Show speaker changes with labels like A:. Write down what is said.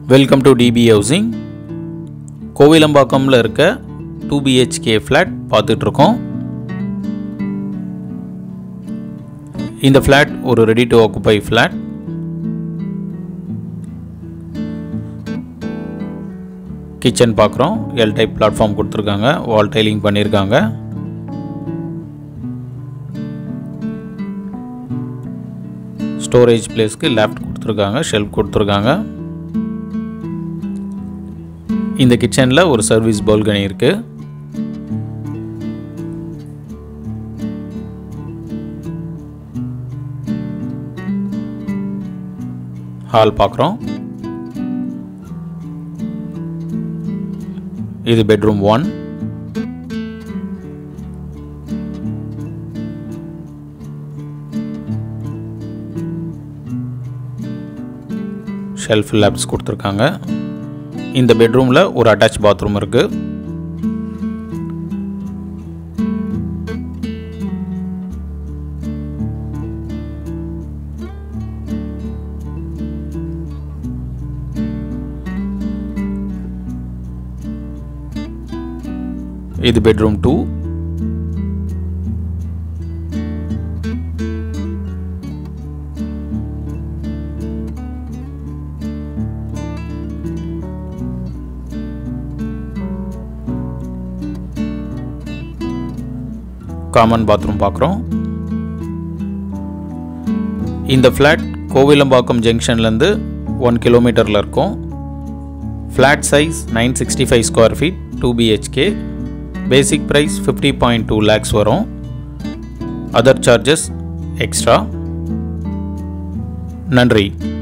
A: welcome to DP housing கோவிலம்பாக்கம்ல இருக்க two BHK flat பார்த்துட்ருக்கோம் இந்த ஃப்ளாட் ஒரு ready to occupy flat kitchen பார்க்குறோம் எல் டைப் பிளாட்ஃபார்ம் கொடுத்துருக்காங்க வால் டைலிங் பண்ணியிருக்காங்க ஸ்டோரேஜ் பிளேஸ்க்கு லேப்ட் கொடுத்துருக்காங்க ஷெல்ஃப் கொடுத்துருக்காங்க இந்த கிச்சனில் ஒரு சர்வீஸ் பால்கனி இருக்குது ஹால் பார்க்குறோம் இது பெட்ரூம் ஒன் ஷெல்ஃப் லேப்ஸ் கொடுத்துருக்காங்க இந்த பெட்ரூமில் ஒரு அட்டாச் பாத்ரூம் இருக்குது இது பெட்ரூம் டூ காமன் பாத்ரூம் பார்க்குறோம் இந்த ஃப்ளாட் கோவிலம்பாக்கம் ஜங்ஷன்லேருந்து ஒன் கிலோமீட்டரில் இருக்கும் flat size nine sixty five square feet two BHK basic price fifty point two lakhs வரும் அதர் சார்ஜஸ் எக்ஸ்ட்ரா நன்றி